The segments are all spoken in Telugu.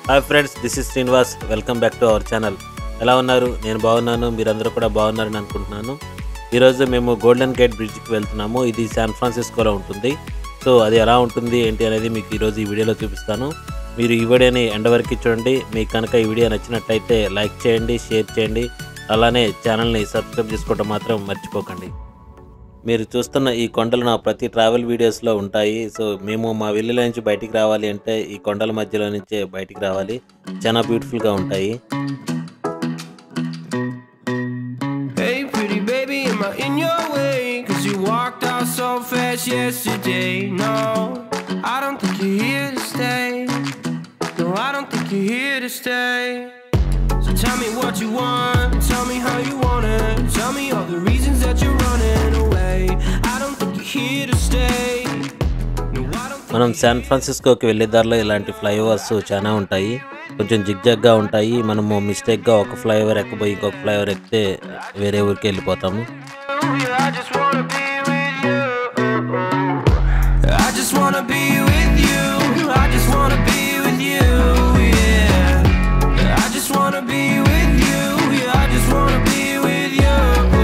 Hi friends this is Srinivas welcome back to our channel ఎలా ఉన్నారు నేను బాగున్నాను మీరందరూ కూడా బాగున్నారని అనుకుంటున్నాను ఈరోజు మేము గోల్డెన్ గేట్ బ్రిడ్జ్కి వెళ్తున్నాము ఇది శాన్ ఫ్రాన్సిస్కోలో ఉంటుంది సో అది ఎలా ఉంటుంది ఏంటి అనేది మీకు ఈరోజు ఈ వీడియోలో చూపిస్తాను మీరు ఈ వీడియోని ఎండ వరకు చూడండి మీకు కనుక ఈ వీడియో నచ్చినట్లయితే లైక్ చేయండి షేర్ చేయండి అలానే ఛానల్ని సబ్స్క్రైబ్ చేసుకోవడం మాత్రం మర్చిపోకండి మీరు చూస్తున్న ఈ కొండలు నా ప్రతి ట్రావెల్ వీడియోస్లో ఉంటాయి సో మేము మా విల్లుల నుంచి బయటికి రావాలి అంటే ఈ కొండల మధ్యలో నుంచే బయటికి రావాలి చాలా బ్యూటిఫుల్గా ఉంటాయి Hey, pretty baby, am I in your way? Cause you walked out so fast yesterday. No, I don't think you're here to stay. No, I don't think you're here to stay. So tell me what you want, tell me how you want it. Tell me all the reasons that you're running away. I don't think you're here to stay. No, I don't think మనం శాన్ ఫ్రాన్సిస్కోకి వెళ్ళే దారిలో ఇలాంటి ఫ్లైఓవర్స్ చాలా ఉంటాయి కొంచెం జిగ్జాగ్గా ఉంటాయి మనము మిస్టేక్గా ఒక ఫ్లైఓవర్ ఎక్కబోయి ఇంకొక ఫ్లైఓవర్ ఎక్కితే వేరే ఊరికి వెళ్ళిపోతాము I just wanna be with you. I just wanna be with you. I just wanna be with you. Yeah. I just wanna be with you. Yeah. I just wanna be with you.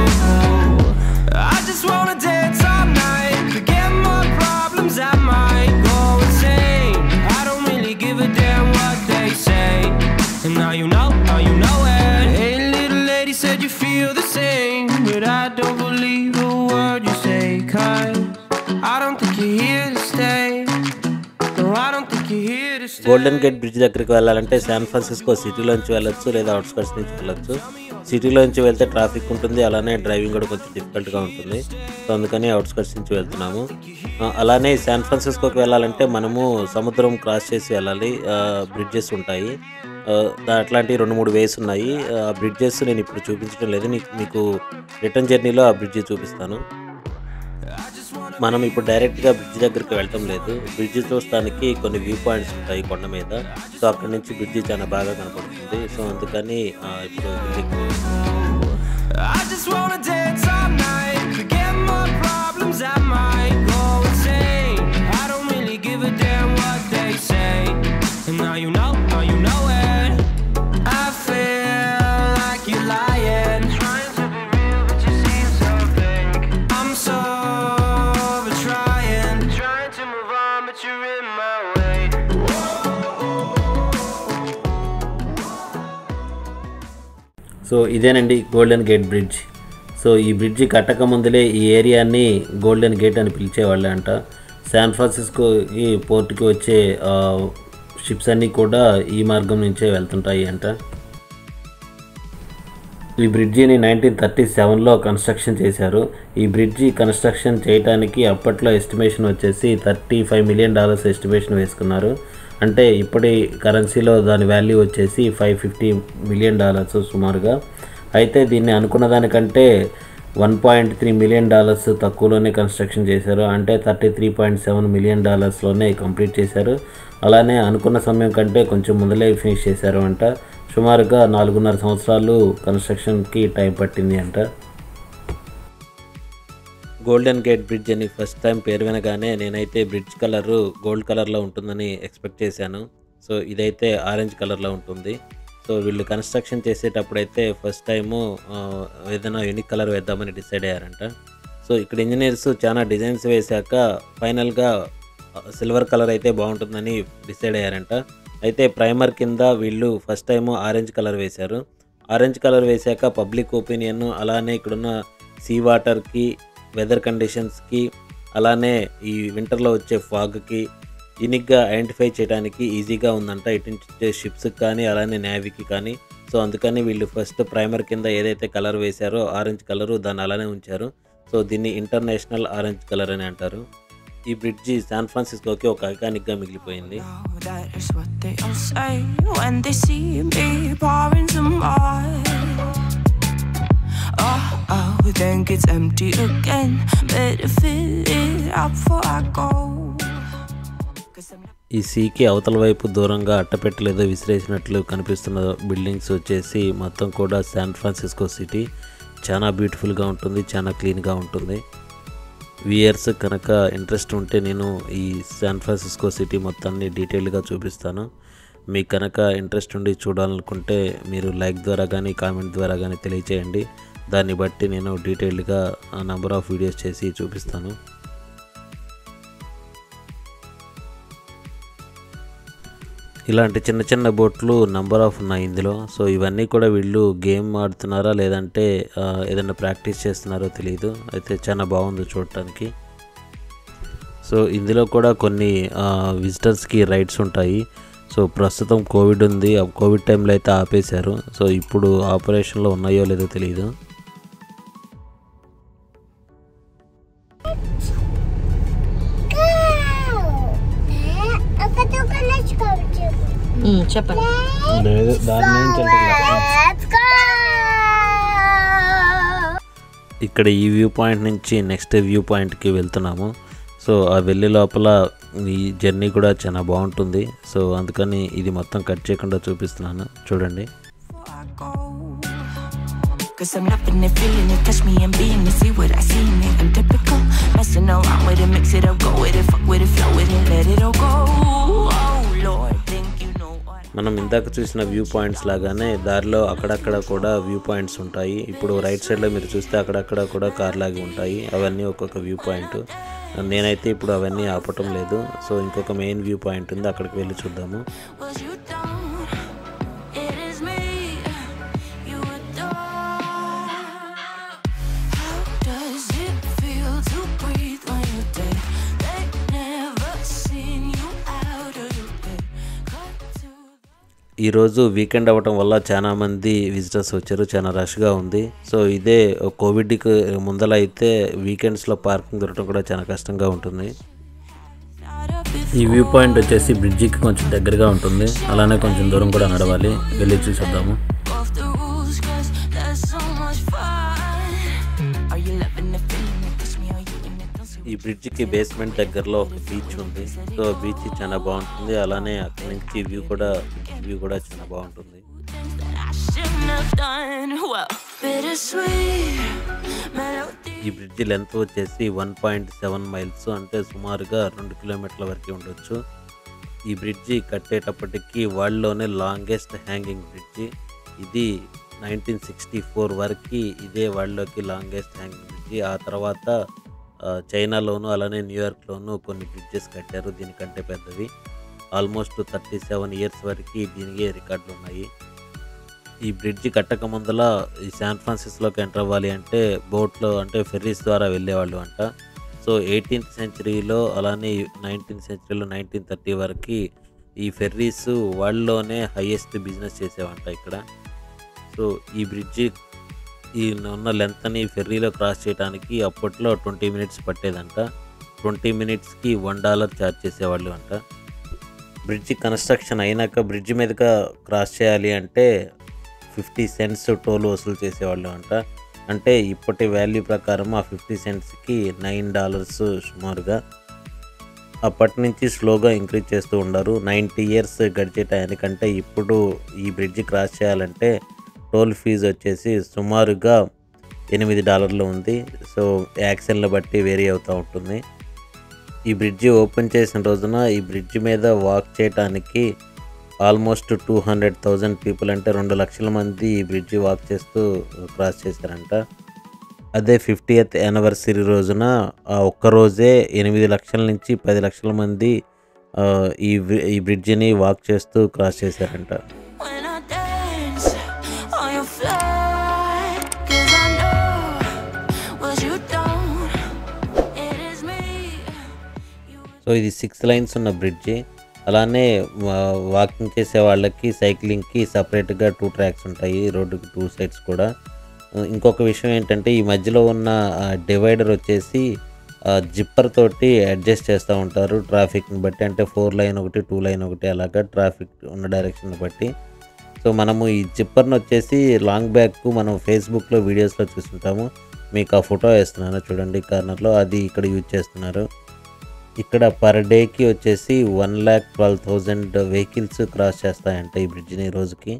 I just wanna dance all night. Forget my problems. I might go insane. I don't really give a damn what they say. And now you know, now you know it. Hey, little lady said you feel the same. But I don't believe a word you say. Cause I don't think you're here to stay. No, I don't think you're here to stay. Golden Gate Bridge దగ్గరికి వెళ్ళాలంటే శాన్ ఫ్రాన్సిస్కో సిటీలోంచి వెళ్ళొచ్చు లేదా అవుట్స్కట్స్ నుంచి వెళ్ళొచ్చు సిటీలోంచి వెళ్తే ట్రాఫిక్ ఉంటుంది అలానే డ్రైవింగ్ కూడా కొంచెం డిఫికల్ట్గా ఉంటుంది సో అందుకని అవుట్స్కట్స్ నుంచి వెళ్తున్నాము ఆ, అలానే శాన్ ఫ్రాన్సిస్కోకి వెళ్ళాలంటే మనము సముద్రం క్రాస్ చేసి వెళ్ళాలి బ్రిడ్జెస్ ఉంటాయి ఆ, దా- అట్లాంటి రెండు మూడు వేస్ ఉన్నాయి ఆ బ్రిడ్జెస్ నేను ఇప్పుడు చూపించడం లేదు నీకు- మీకు రిటర్న్ జర్నీలో ఆ బ్రిడ్జ్ చూపిస్తాను మనం ఇప్పుడు డైరెక్ట్గా బ్రిడ్జ్ దగ్గరికి వెళ్ళటం లేదు బ్రిడ్జ్ చూడటానికి కొన్ని వ్యూ పాయింట్స్ ఉంటాయి కొండ మీద సో అక్కడ నుంచి బ్రిడ్జ్ చాలా బాగా కనపడుతుంది సో అందుకని ఆ, ఇప్పుడు కిందికి I just wanna dance all night. Forget my problems. I might go insane. I don't really give a damn what they say. And now you know, now you know it. I feel like you're lying. Trying to be real, but you seem so fake. I'm so over trying. Trying to move on, but you're in my way. So ఇదేనండి గోల్డెన్ గేట్ బ్రిడ్జ్ సో ఈ బ్రిడ్జి కట్టక ముందులే ఈ ఏరియాని గోల్డెన్ గేట్ అని పిలిచేవాళ్ళే అంట శాన్ ఫ్రాన్సిస్కోకి పోర్ట్కి వచ్చే ఆ, షిప్స్ అన్నీ కూడా ఈ మార్గం నుంచే వెళ్తుంటాయి అంట ఈ బ్రిడ్జిని నైన్టీన్ థర్టీ సెవెన్లో కన్స్ట్రక్షన్ చేశారు ఈ బ్రిడ్జి కన్స్ట్రక్షన్ చేయడానికి అప్పట్లో ఎస్టిమేషన్ వచ్చేసి thirty five million dollars estimation వేసుకున్నారు అంటే ఇప్పటి కరెన్సీలో దాని వాల్యూ వచ్చేసి ఫైవ్ ఫిఫ్టీ మిలియన్ డాలర్స్ సుమారుగా అయితే దీన్ని అనుకున్న దానికంటే one point three million dollars తక్కువలోనే కన్స్ట్రక్షన్ చేశారు అంటే thirty three point seven million డాలర్స్లోనే కంప్లీట్ చేశారు అలానే అనుకున్న సమయం కంటే కొంచెం ముందలే ఫినిష్ చేశారు అంట సుమారుగా నాలుగున్నర సంవత్సరాలు కన్స్ట్రక్షన్కి టైం పట్టింది అంట గోల్డెన్ గేట్ బ్రిడ్జ్ అని ఫస్ట్ టైం పేరు వినగానే నేనైతే బ్రిడ్జ్ కలర్ గోల్డ్ కలర్లో ఉంటుందని ఎక్స్పెక్ట్ చేశాను సో ఇదైతే ఆరెంజ్ కలర్లో ఉంటుంది సో వీళ్ళు కన్స్ట్రక్షన్ చేసేటప్పుడైతే ఫస్ట్ టైము ఆ, ఏదైనా యూనిక్ కలర్ వేద్దామని డిసైడ్ అయ్యారంట సో ఇక్కడ ఇంజనీర్స్ చాలా డిజైన్స్ వేశాక ఫైనల్గా సిల్వర్ కలర్ అయితే బాగుంటుందని డిసైడ్ అయ్యారంట అయితే ప్రైమర్ కింద వీళ్ళు ఫస్ట్ టైం ఆరెంజ్ కలర్ వేశారు ఆరెంజ్ కలర్ వేశాక పబ్లిక్ ఒపీనియన్ అలానే ఇక్కడున్న సీ వాటర్కి వెదర్ కండిషన్స్కి అలానే ఈ వింటర్లో వచ్చే ఫాగ్కి యూనిక్గా ఐడెంటిఫై చేయడానికి ఈజీగా ఉందంట ఇటు నుంచి వచ్చే షిప్స్కి కానీ అలానే నేవీకి కానీ సో అందుకని వీళ్ళు ఫస్ట్ ప్రైమర్ కింద ఏదైతే కలర్ వేశారో ఆరెంజ్ కలరు దాన్ని అలానే ఉంచారు సో దీన్ని ఇంటర్నేషనల్ ఆరెంజ్ కలర్ అని అంటారు ఈ బ్రిడ్జి శాన్ ఫ్రాన్సిస్కోకి ఒక ఐకానిక్గా మిగిలిపోయింది Oh, that is what they all say when they see me pouring some oil. Oh, oh, then gets empty again. Better fill it up before I go. Cause I'm not ఈ సీకి అవతల వైపు దూరంగా అట్టపెట్టలేదో విసిరేసినట్లు కనిపిస్తున్న బిల్డింగ్స్ వచ్చేసి మొత్తం కూడా శాన్ ఫ్రాన్సిస్కో సిటీ చాలా బ్యూటిఫుల్గా ఉంటుంది చాలా క్లీన్గా ఉంటుంది వియర్స్ కనుక ఇంట్రెస్ట్ ఉంటే నేను ఈ శాన్ ఫ్రాన్సిస్కో సిటీ మొత్తాన్ని డీటెయిల్గా చూపిస్తాను మీకు కనుక ఇంట్రెస్ట్ ఉండి చూడాలనుకుంటే మీరు లైక్ ద్వారా కానీ కామెంట్ ద్వారా కానీ తెలియచేయండి దాన్ని బట్టి నేను డీటెయిల్డ్గా నెంబర్ ఆఫ్ వీడియోస్ చేసి చూపిస్తాను ఇలాంటి చిన్న చిన్న బోట్లు నంబర్ ఆఫ్ ఉన్నాయి ఇందులో సో ఇవన్నీ కూడా వీళ్ళు గేమ్ ఆడుతున్నారా లేదంటే ఆ, ఏదైనా ప్రాక్టీస్ చేస్తున్నారో తెలియదు అయితే చాలా బాగుంది చూడటానికి సో ఇందులో కూడా కొన్ని విజిటర్స్కి రైడ్స్ ఉంటాయి సో ప్రస్తుతం కోవిడ్ ఉంది ఆ కోవిడ్ టైంలో అయితే ఆపేశారు సో ఇప్పుడు ఆపరేషన్లో ఉన్నాయో లేదో తెలియదు ఉమ్, చెప్పండి లేదు దాని ఇక్కడ ఈ వ్యూ పాయింట్ నుంచి నెక్స్ట్ వ్యూ పాయింట్కి వెళ్తున్నాము సో ఆ వెళ్ళే లోపల ఈ జర్నీ కూడా చాలా బాగుంటుంది సో అందుకని ఇది మొత్తం కట్ చేయకుండా చూపిస్తున్నాను చూడండి before I go. Cause I'm loving it, feeling it, touch me and being it, see what I see in it. I'm typical, messing around with it, mix it up, go with it, fuck with it, flow with it, let it all go. Oh Lord, think you know what మనం ఇందాక చూసిన వ్యూ పాయింట్స్ లాగానే దారిలో అక్కడక్కడ కూడా వ్యూ పాయింట్స్ ఉంటాయి ఇప్పుడు రైట్ సైడ్లో మీరు చూస్తే అక్కడక్కడ కూడా కార్ లాగి ఉంటాయి అవన్నీ ఒక్కొక్క వ్యూ పాయింట్ నేనైతే ఇప్పుడు అవన్నీ ఆపటం లేదు సో ఇంకొక మెయిన్ వ్యూ పాయింట్ ఉంది అక్కడికి వెళ్ళి చూద్దాము was you down? It is me you adore. How does it feel to breathe when you're dead? They never seen you out of your bed. Cut to ఈరోజు వీకెండ్ అవ్వటం వల్ల చాలా మంది విజిటర్స్ వచ్చారు చాలా రష్గా ఉంది సో ఇదే కోవిడ్కి ముందల అయితే వీకెండ్స్లో పార్కింగ్ దొరకడం కూడా చాలా కష్టంగా ఉంటుంది out of it. ఈ వ్యూ పాయింట్ వచ్చేసి బ్రిడ్జికి కొంచెం దగ్గరగా ఉంటుంది అలానే కొంచెం దూరం కూడా నడవాలి వెళ్ళి చూసేద్దాము off the rules cause that's so much fun. Are you loving the feeling? It touch me, are you in it? Don't say ఈ బ్రిడ్జికి బేస్మెంట్ దగ్గరలో ఒక బీచ్ ఉంది సో బీచ్ చాలా బాగుంటుంది అలానే అక్కడి నుంచి వ్యూ కూడా వ్యూ కూడా చాలా బాగుంటుంది things that I shouldn't have done. Well, bittersweet melody. ఈ బ్రిడ్జి లెంత్ వచ్చేసి వన్ పాయింట్ సెవెన్ మైల్స్ అంటే సుమారుగా రెండు కిలోమీటర్ల వరకు ఉండొచ్చు ఈ బ్రిడ్జి కట్టేటప్పటికి వరల్డ్లోనే లాంగెస్ట్ హ్యాంగింగ్ బ్రిడ్జి ఇది నైన్టీన్ సిక్స్టీ ఫోర్ వరకు ఇదే వరల్డ్లోకి లాంగెస్ట్ హ్యాంగింగ్ బ్రిడ్జి ఆ తర్వాత ఆ, చైనాలోను అలానే న్యూయార్క్లోను కొన్ని బ్రిడ్జెస్ కట్టారు దీనికంటే పెద్దవి ఆల్మోస్ట్ థర్టీ సెవెన్ ఇయర్స్ వరకు దీనికే రికార్డులు ఉన్నాయి ఈ బ్రిడ్జి కట్టక ముందల ఈ శాన్ ఫ్రాన్సిస్కోకి ఎంటర్ అవ్వాలి అంటే బోట్లో అంటే ఫెర్రీస్ ద్వారా వెళ్ళేవాళ్ళు అంట సో ఎయిటీన్త్ సెంచరీలో అలానే నైన్టీన్త్ సెంచరీలో నైన్టీన్ థర్టీ వరకు ఈ ఫెర్రీస్ వరల్డ్లోనే హైయెస్ట్ బిజినెస్ చేసేవంట ఇక్కడ సో ఈ బ్రిడ్జి ఈ ఉన్న లెంత్ని ఫెర్రీలో క్రాస్ చేయడానికి అప్పట్లో ట్వంటీ మినిట్స్ పట్టేదంట ట్వంటీ మినిట్స్కి వన్ డాలర్ ఛార్జ్ చేసేవాళ్ళు అంట బ్రిడ్జి కన్స్ట్రక్షన్ అయినాక బ్రిడ్జి మీదుగా క్రాస్ చేయాలి అంటే ఫిఫ్టీ సెంట్స్ టోల్ వసూలు చేసేవాళ్ళు అంట అంటే ఇప్పటి వాల్యూ ప్రకారం ఆ ఫిఫ్టీ సెంట్స్కి నైన్ డాలర్స్ సుమారుగా అప్పటి నుంచి స్లోగా ఇంక్రీజ్ చేస్తూ ఉన్నారు నైంటీ ఇయర్స్ గడిచే టైంకంటే ఇప్పుడు ఈ బ్రిడ్జి క్రాస్ చేయాలంటే టోల్ ఫీజు వచ్చేసి సుమారుగా ఎనిమిది డాలర్లు ఉంది సో యాక్సిడెంట్ల బట్టి వేరీ అవుతూ ఉంటుంది ఈ బ్రిడ్జి ఓపెన్ చేసిన రోజున ఈ బ్రిడ్జి మీద వాక్ చేయడానికి almost two hundred thousand people అంటే రెండు లక్షల మంది ఈ బ్రిడ్జి వాక్ చేస్తూ క్రాస్ చేశారంట అదే ఫిఫ్టీయత్ యానివర్సరీ రోజున ఆ ఒక్క రోజే ఎనిమిది లక్షల నుంచి పది లక్షల మంది ఆ, ఈ బ్రి- ఈ బ్రిడ్జిని వాక్ చేస్తూ క్రాస్ చేశారంట When I dance on your flight, 'cause I know what you don't. It is me. You so ఇది సిక్స్ లైన్స్ ఉన్న బ్రిడ్జి అలానే వా- వాకింగ్ చేసే వాళ్ళకి సైక్లింగ్కి సపరేట్గా టూ ట్రాక్స్ ఉంటాయి రోడ్డుకి టూ సైడ్స్ కూడా ఆ, ఇంకొక విషయం ఏంటంటే ఈ మధ్యలో ఉన్న డివైడర్ వచ్చేసి జిప్పర్ తోటి అడ్జస్ట్ చేస్తూ ఉంటారు ట్రాఫిక్ని బట్టి అంటే ఫోర్ లైన్ ఒకటి టూ లైన్ ఒకటి అలాగా ట్రాఫిక్ ఉన్న డైరెక్షన్ బట్టి సో మనము ఈ జిప్పర్ని వచ్చేసి లాంగ్ బ్యాక్ మనం ఫేస్బుక్లో వీడియోస్లో చూస్తుంటాము మీకు ఆ ఫోటో వేస్తున్నాను చూడండి కార్నర్లో అది ఇక్కడ యూజ్ చేస్తున్నారు ఇక్కడ పర్ డేకి వచ్చేసి one lakh twelve thousand vehicles cross చేస్తాయంట ఈ బ్రిడ్జిని రోజుకి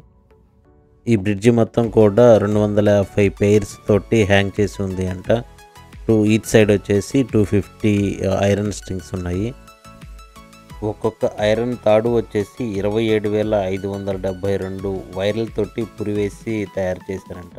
ఈ బ్రిడ్జి మొత్తం కూడా రెండు వందల యాభై పెయిర్స్ తోటి హ్యాంగ్ చేసి ఉంది అంట టూ ఈచ్ సైడ్ వచ్చేసి టూ ఫిఫ్టీ ఐరన్ స్ట్రింగ్స్ ఉన్నాయి ఒక్కొక్క ఐరన్ తాడు వచ్చేసి ఇరవై ఏడు వేల ఐదు వందల డెబ్భై రెండు వైర్లతోటి పురివేసి తయారు చేశారంట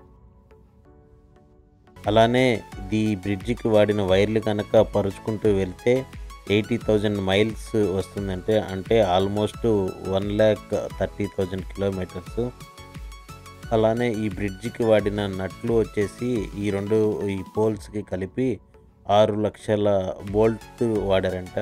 అలానే ఈ బ్రిడ్జికి వాడిన వైర్లు కనుక పరుచుకుంటూ వెళ్తే ఎయిటీ థౌజండ్ మైల్స్ వస్తుందంటే అంటే almost one lakh thirty thousand kilometres అలానే ఈ బ్రిడ్జికి వాడిన నట్లు వచ్చేసి ఈ రెండు ఈ పోల్స్కి కలిపి ఆరు లక్షల బోల్ట్ వాడారంట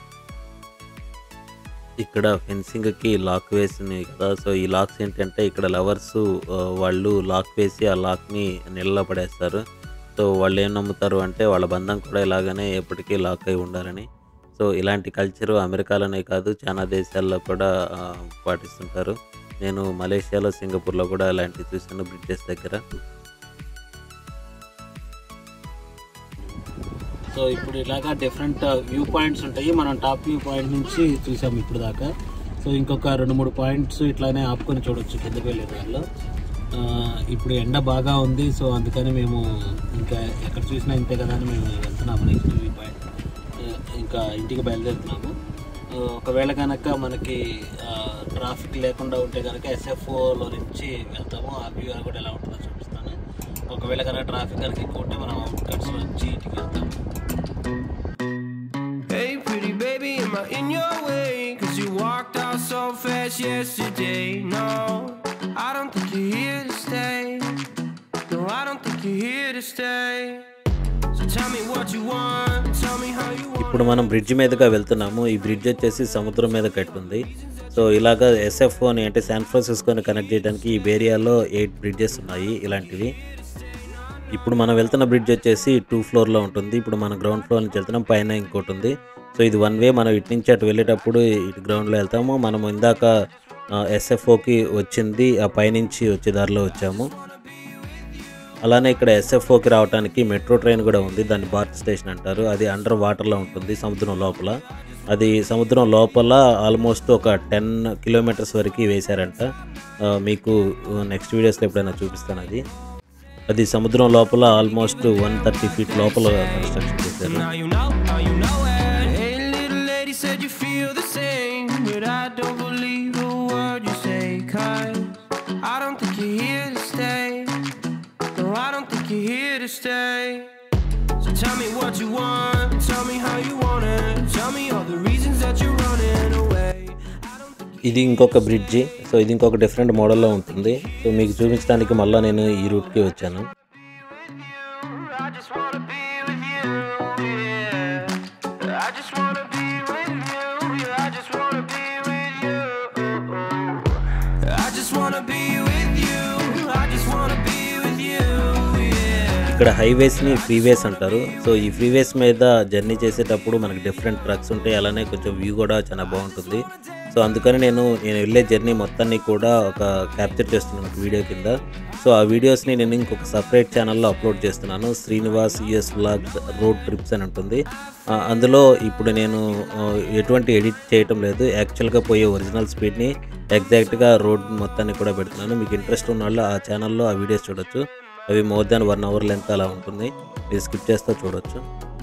ఇక్కడ ఫెన్సింగ్కి లాక్ వేసింది కదా సో ఈ లాక్స్ ఏంటంటే ఇక్కడ లవర్స్ వాళ్ళు లాక్ వేసి ఆ లాక్ని నీళ్ళలో పడేస్తారు సో వాళ్ళు ఏం నమ్ముతారు అంటే వాళ్ళ బంధం కూడా ఇలాగనే ఎప్పటికీ లాక్ అయి ఉండాలని సో ఇలాంటి కల్చరు అమెరికాలోనే కాదు చాలా దేశాల్లో కూడా ఆ, పాటిస్తుంటారు నేను మలేషియాలో సింగపూర్లో కూడా ఇలాంటివి చూశాను బ్రిడ్జెస్ దగ్గర సో ఇప్పుడు ఇలాగా డిఫరెంట్ వ్యూ పాయింట్స్ ఉంటాయి మనం టాప్ వ్యూ పాయింట్ నుంచి చూసాం ఇప్పుడు దాకా సో ఇంకొక రెండు మూడు పాయింట్స్ ఇట్లానే ఆపుకొని చూడొచ్చు కిందకి వెళ్ళే దారిలో ఆ, ఇప్పుడు ఎండ బాగా ఉంది సో అందుకని మేము ఇంకా ఎక్కడ చూసినా ఇంతే కదా అని మేము వెళ్తున్నాము నెక్స్ట్ వ్యూ పాయింట్ ఆ, ఇంకా ఇంటికి బయలుదేరుతున్నాము ఆ, ఒకవేళ కనుక మనకి ట్రాఫిక్ లేకుండా ఉంటే కనుక ఎస్ఎఫ్ఓలో నుంచి వెళ్తాము ఆ వ్యూ కూడా ఎలా ఉంటుందో చూపిస్తాను ఒకవేళ కనుక ట్రాఫిక్ కనుక ఎక్కువ ఉంటే మనం అవుట్కట్స్ నుంచి ఇంటికి వెళ్తాము Hey, pretty baby, am I in your way? Cause you walked out so fast yesterday. No, I don't think you're here to stay. No, I don't think you're here to stay. So tell me what you want, tell me how you want. ఇప్పుడు మనం బ్రిడ్జ్ మీదుగా వెళ్తున్నాము ఈ బ్రిడ్జ్ వచ్చేసి సముద్రం మీద కట్టుంది సో ఇలాగ ఎస్ఎఫ్ఓని అంటే శాన్ ఫ్రాన్సిస్కోని కనెక్ట్ చేయడానికి ఈ ఏరియాలో ఎయిట్ బ్రిడ్జెస్ ఉన్నాయి ఇలాంటివి ఇప్పుడు మనం వెళ్తున్న బ్రిడ్జ్ వచ్చేసి టూ ఫ్లోర్లో ఉంటుంది ఇప్పుడు మన గ్రౌండ్ ఫ్లోర్ నుంచి వెళ్తున్నాం పైన ఇంకోటి ఉంది సో ఇది వన్ వే మనం ఇటు నుంచి అటు వెళ్ళేటప్పుడు ఇటు గ్రౌండ్లో వెళ్తాము మనం ఇందాక ఎస్ఎఫ్ఓకి వచ్చింది ఆ పైనుంచి వచ్చే దారిలో వచ్చాము అలానే ఇక్కడ ఎస్ఎఫ్ఓకి రావడానికి మెట్రో ట్రైన్ కూడా ఉంది దాన్ని బార్త్ స్టేషన్ అంటారు అది అండర్ వాటర్లో ఉంటుంది సముద్రం లోపల అది సముద్రం లోపల ఆల్మోస్ట్ ఒక టెన్ కిలోమీటర్స్ వరకు వేశారంట ఆ, మీకు నెక్స్ట్ వీడియోస్లో ఎప్పుడైనా చూపిస్తాను అది అది సముద్రం లోపల ఆల్మోస్ట్ వన్ థర్టీ ఫీట్ లోపల కన్స్ట్రక్షన్ చేశారు Now you know, now you know it. Hey, little lady said you feel the same, but I don't believe a word you say. Cause I don't think you're here to stay. No, I don't think you're here to stay. So tell me what you want, tell me how you want it. Tell me all the reasons that you're running away. ఇది ఇంకొక బ్రిడ్జి సో ఇది ఇంకొక డిఫరెంట్ మోడల్లో ఉంటుంది సో మీకు చూపించడానికి మళ్ళీ నేను ఈ రూట్కి వచ్చాను I just wanna be with you, yeah. I just wanna be with you, yeah. I just wanna be with you. I just wanna be with you. I just wanna be with you, yeah. ఇక్కడ హైవేస్ని ఫ్రీవేస్ అంటారు సో ఈ ఫ్రీవేస్ మీద జర్నీ చేసేటప్పుడు మనకి డిఫరెంట్ ట్రక్స్ ఉంటాయి అలానే కొంచెం వ్యూ కూడా చాలా బాగుంటుంది సో అందుకని నేను నేను వెళ్ళే జర్నీ మొత్తాన్ని కూడా ఒక క్యాప్చర్ చేస్తున్నాను ఒక వీడియో కింద సో ఆ వీడియోస్ని నేను ఇంకొక సపరేట్ ఛానల్లో అప్లోడ్ చేస్తున్నాను Srinivas US vlogs road trips అని ఉంటుంది ఆ, అందులో ఇప్పుడు నేను ఆ, ఎటువంటి ఎడిట్ చేయటం లేదు యాక్చువల్గా పోయే ఒరిజినల్ స్పీడ్ని ఎగ్జాక్ట్గా రోడ్ మొత్తాన్ని కూడా పెడుతున్నాను మీకు ఇంట్రెస్ట్ ఉన్న వాళ్ళు ఆ ఛానల్లో ఆ వీడియోస్ చూడొచ్చు అవి more than one hour length అలా ఉంటుంది మీరు స్కిప్ చేస్తూ చూడొచ్చు